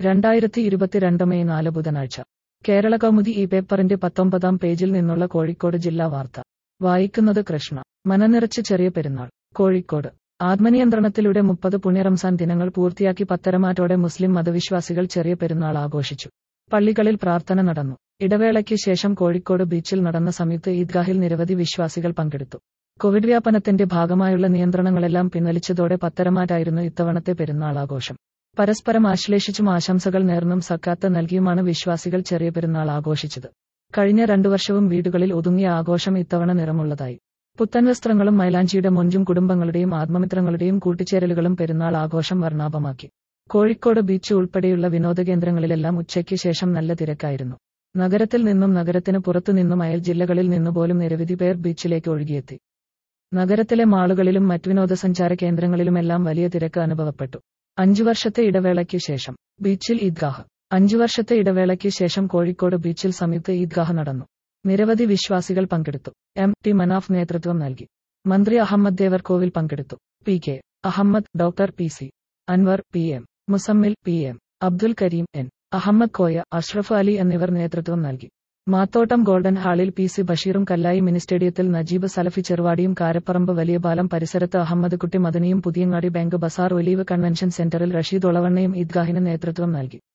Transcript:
രണ്ടായിരത്തി ഇരുപത്തിരണ്ട് മെയ് നാല് ബുധനാഴ്ച കേരള കൗമുദി ഈ പേപ്പറിന്റെ പത്തൊമ്പതാം പേജിൽ നിന്നുള്ള കോഴിക്കോട് ജില്ലാ വാർത്ത വായിക്കുന്നത് കൃഷ്ണ മനനിറച്ച് ചെറിയ പെരുന്നാൾ കോഴിക്കോട് ആത്മനിയന്ത്രണത്തിലൂടെ മുപ്പത് പുണ്യറംസാൻ ദിനങ്ങൾ പൂർത്തിയാക്കി പത്തരമാറ്റോടെ മുസ്ലിം മതവിശ്വാസികൾ ചെറിയ പെരുന്നാൾ ആഘോഷിച്ചു പള്ളികളിൽ പ്രാർത്ഥന നടന്നു ഇടവേളയ്ക്ക് ശേഷം കോഴിക്കോട് ബീച്ചിൽ നടന്ന സംയുക്ത ഈദ്ഗാഹിൽ നിരവധി വിശ്വാസികൾ പങ്കെടുത്തു കോവിഡ് വ്യാപനത്തിന്റെ ഭാഗമായുള്ള നിയന്ത്രണങ്ങളെല്ലാം പിൻവലിച്ചതോടെ പത്തരമാറ്റായിരുന്നു ഇത്തവണത്തെ പെരുന്നാൾ ആഘോഷം പരസ്പരം ആശ്ലേഷിച്ചും ആശംസകൾ നേർന്നും സക്കാത്ത് നൽകിയുമാണ് വിശ്വാസികൾ ചെറിയ പെരുന്നാൾ ആഘോഷിച്ചത് കഴിഞ്ഞ രണ്ടു വർഷവും വീടുകളിൽ ഒതുങ്ങിയ ആഘോഷം ഇത്തവണ നിറമുള്ളതായി പുത്തൻ വസ്ത്രങ്ങളും മൈലാഞ്ചിയുടെ മൊഞ്ചും കുടുംബങ്ങളുടെയും ആത്മമിത്രങ്ങളുടെയും കൂട്ടിച്ചേരലുകളും പെരുന്നാൾ ആഘോഷം വർണ്ണാഭമാക്കി കോഴിക്കോട് ബീച്ച് ഉൾപ്പെടെയുള്ള വിനോദകേന്ദ്രങ്ങളിലെല്ലാം ഉച്ചയ്ക്ക് ശേഷം നല്ല തിരക്കായിരുന്നു നഗരത്തിൽ നിന്നും നഗരത്തിന് പുറത്തുനിന്നും അയൽ ജില്ലകളിൽ നിന്നുപോലും നിരവധി പേർ ബീച്ചിലേക്ക് ഒഴുകിയെത്തി നഗരത്തിലെ മാളുകളിലും മറ്റു വിനോദസഞ്ചാര കേന്ദ്രങ്ങളിലുമെല്ലാം വലിയ തിരക്ക് അനുഭവപ്പെട്ടു അഞ്ചു വർഷത്തെ ഇടവേളയ്ക്ക് ശേഷം ബീച്ചിൽ ഈദ്ഗാഹ് അഞ്ചു വർഷത്തെ ഇടവേളയ്ക്ക് ശേഷം കോഴിക്കോട് ബീച്ചിൽ സംയുക്ത ഈദ്ഗാഹ് നടന്നു നിരവധി വിശ്വാസികൾ പങ്കെടുത്തു എം ടി മനാഫ് നേതൃത്വം നൽകി മന്ത്രി അഹമ്മദ് ദേവർകോവിൽ പങ്കെടുത്തു P K Ahammed doctor P C Anwar P M Muzammil P M Abdul Kareem N Ahammed Koya Ashraf Ali എന്നിവർ നേതൃത്വം നൽകി മാത്തോട്ടം ഗോൾഡൻ ഹാളിൽ പി സി ബഷീറും കല്ലായി മിനി സ്റ്റേഡിയത്തിൽ നജീബ് സലഫി ചെറുവാടിയും കാരപ്പറമ്പ് വലിയപാലം പരിസരത്ത് അഹമ്മദ് കുട്ടി മദനിയും Puthiyangadi bank Bazar olive convention സെന്ററിൽ റഷീദ് ഒളവണ്ണയും ഈദ്ഗാഹിന് നേതൃത്വം നൽകി